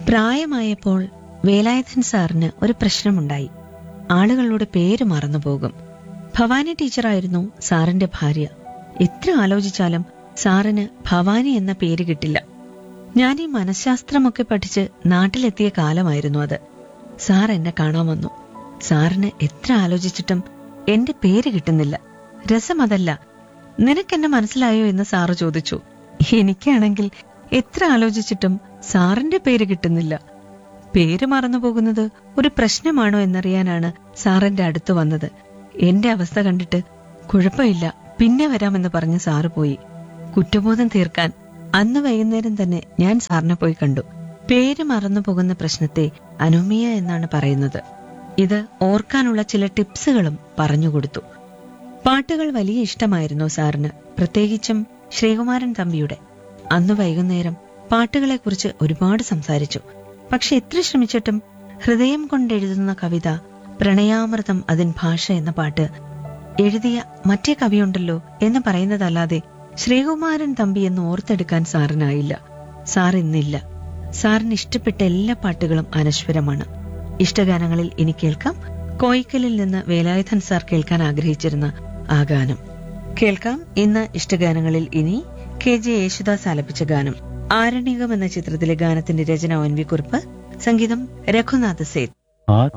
പ്രായമായപ്പോൾ വേലായുധൻ സാറിന് ഒരു പ്രശ്നമുണ്ടായി ആളുകളുടെ പേര് മറന്നുപോകും ഭവാനി ടീച്ചറായിരുന്നു സാറിന്റെ ഭാര്യ എത്ര ആലോചിച്ചാലും സാറിന് ഭവാനി എന്ന പേര് കിട്ടില്ല ഞാൻ ഈ മനഃശാസ്ത്രമൊക്കെ പഠിച്ച് നാട്ടിലെത്തിയ കാലമായിരുന്നു അത് സാർ എന്നെ കാണാൻ വന്നു സാറിന് എത്ര ആലോചിച്ചിട്ടും എന്റെ പേര് കിട്ടുന്നില്ല രസം അതല്ല നിനക്കെന്നെ മനസ്സിലായോ എന്ന് സാറ് ചോദിച്ചു എനിക്കാണെങ്കിൽ എത്ര ആലോചിച്ചിട്ടും സാറിന്റെ പേര് കിട്ടുന്നില്ല പേര് മറന്നു പോകുന്നത് ഒരു പ്രശ്നമാണോ എന്നറിയാനാണ് സാറിന്റെ അടുത്ത് വന്നത് എന്റെ അവസ്ഥ കണ്ടിട്ട് കുഴപ്പമില്ല പിന്നെ വരാമെന്ന് പറഞ്ഞ് സാറ് പോയി കുറ്റബോധം തീർക്കാൻ അന്ന് വൈകുന്നേരം തന്നെ ഞാൻ സാറിനെ പോയി കണ്ടു പേര് മറന്നു പോകുന്ന പ്രശ്നത്തെ അനോമിയ എന്നാണ് പറയുന്നത് ഇത് ഓർക്കാനുള്ള ചില ടിപ്സുകളും പറഞ്ഞുകൊടുത്തു പാട്ടുകൾ വലിയ ഇഷ്ടമായിരുന്നു സാറിന് പ്രത്യേകിച്ചും ശ്രീകുമാരൻ തമ്പിയുടെ അന്ന് വൈകുന്നേരം പാട്ടുകളെക്കുറിച്ച് ഒരുപാട് സംസാരിച്ചു പക്ഷെ എത്ര ശ്രമിച്ചിട്ടും ഹൃദയം കൊണ്ടെഴുതുന്ന കവിത പ്രണയാമൃതം അതിൻ ഭാഷ എന്ന പാട്ട് എഴുതിയ മറ്റേ കവിയുണ്ടല്ലോ എന്ന് പറയുന്നതല്ലാതെ ശ്രീകുമാരൻ തമ്പി എന്ന് ഓർത്തെടുക്കാൻ സാറിനായില്ല സാർ ഇന്നില്ല സാറിന് ഇഷ്ടപ്പെട്ട എല്ലാ പാട്ടുകളും അനശ്വരമാണ് ഇഷ്ടഗാനങ്ങളിൽ ഇനി കേൾക്കാം കോയിക്കലിൽ നിന്ന് വേലായുധൻ സാർ കേൾക്കാൻ ആഗ്രഹിച്ചിരുന്ന ആ ഗാനം കേൾക്കാം ഇന്ന് ഇഷ്ടഗാനങ്ങളിൽ ഇനി കെ ജെ യേശുദാസ് ആലപിച്ച ഗാനം ആരണ്യകം എന്ന ചിത്രത്തിലെ ഗാനത്തിന്റെ രചന ഒൻ വി കുറിപ്പ് സംഗീതം രഘുനാഥ് സേത് ആ